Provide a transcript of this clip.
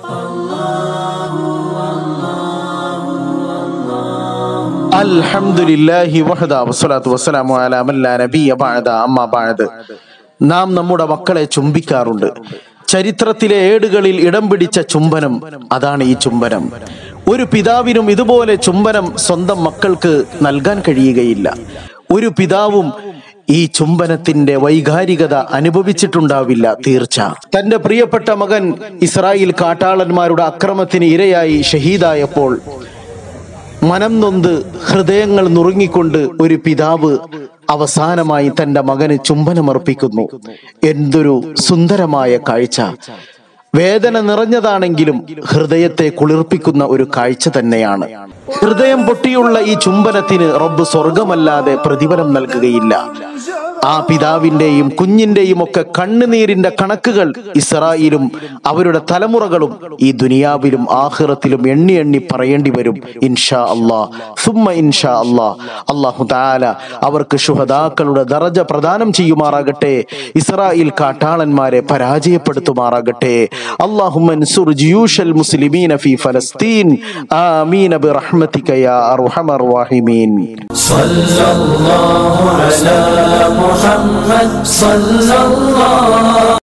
അൽഹംദുലില്ലാഹി വഹദ വസ്സലാത്തു വസ്സലാമു അലാ മൻ ലാ നബിയ ബഅദ അമ്മാ ബഅദ് നാം നമ്മുടെ മക്കളെ ചുംബിക്കാറുണ്ട് ചരിത്രത്തിലെ ഏടുകളിൽ ഇടം പിടിച്ച ചുംബനം അതാണ് ഈ ചുംബനം ഒരു പിതാവിനും ഇതുപോലെ ചുംബനം സ്വന്തം മക്കൾക്ക് നൽകാൻ കഴിയുകയില്ല ഒരു പിതാവും ഈ ചുംബനത്തിന്റെ വൈകാരികത അനുഭവിച്ചിട്ടുണ്ടാവില്ല തീർച്ച തന്റെ പ്രിയപ്പെട്ട മകൻ ഇസ്രായേൽ കാട്ടാളന്മാരുടെ അക്രമത്തിന് ഇരയായി ഷഹീദായപ്പോൾ മനം നൊന്ത് ഹൃദയങ്ങൾ നുറുങ്ങിക്കൊണ്ട് ഒരു പിതാവ് അവസാനമായി തന്റെ മകന് ചുംബനമർപ്പിക്കുന്നു എന്തൊരു സുന്ദരമായ കാഴ്ച വേദന നിറഞ്ഞതാണെങ്കിലും ഹൃദയത്തെ കുളിർപ്പിക്കുന്ന ഒരു കാഴ്ച തന്നെയാണ് ഹൃദയം പൊട്ടിയുള്ള ഈ ചുംബനത്തിന് റബ്ബ് സ്വർഗമല്ലാതെ പ്രതിഫലം നൽകുകയില്ല ആ പിതാവിന്റെയും കുഞ്ഞിന്റെയും ഒക്കെ കണ്ണുനീരിന്റെ കണക്കുകൾ ഇസ്രായേലും അവരുടെ തലമുറകളും ഈ ദുനിയാവിലും ആഹ്റത്തിലും എണ്ണി എണ്ണി പറയേണ്ടി വരും ഇൻഷാ അള്ളാ സുമ്മ ഇൻഷാ അള്ളാ അള്ളാഹു താല അവർക്ക് ശുഹദാക്കളുടെ ദറജ പ്രദാനം ചെയ്യുമാറാകട്ടെ ഇസ്രായേൽ കാട്ടാളന്മാരെ പരാജയപ്പെടുത്തുമാറാകട്ടെ അള്ളാഹുമൻസുർ ജിയൂഷൽ മുസ്ലിമീന ഫി ഫലസ്തീൻ ആമീന برحمتك يا أرحم الراحمين صلى الله على محمد صلى الله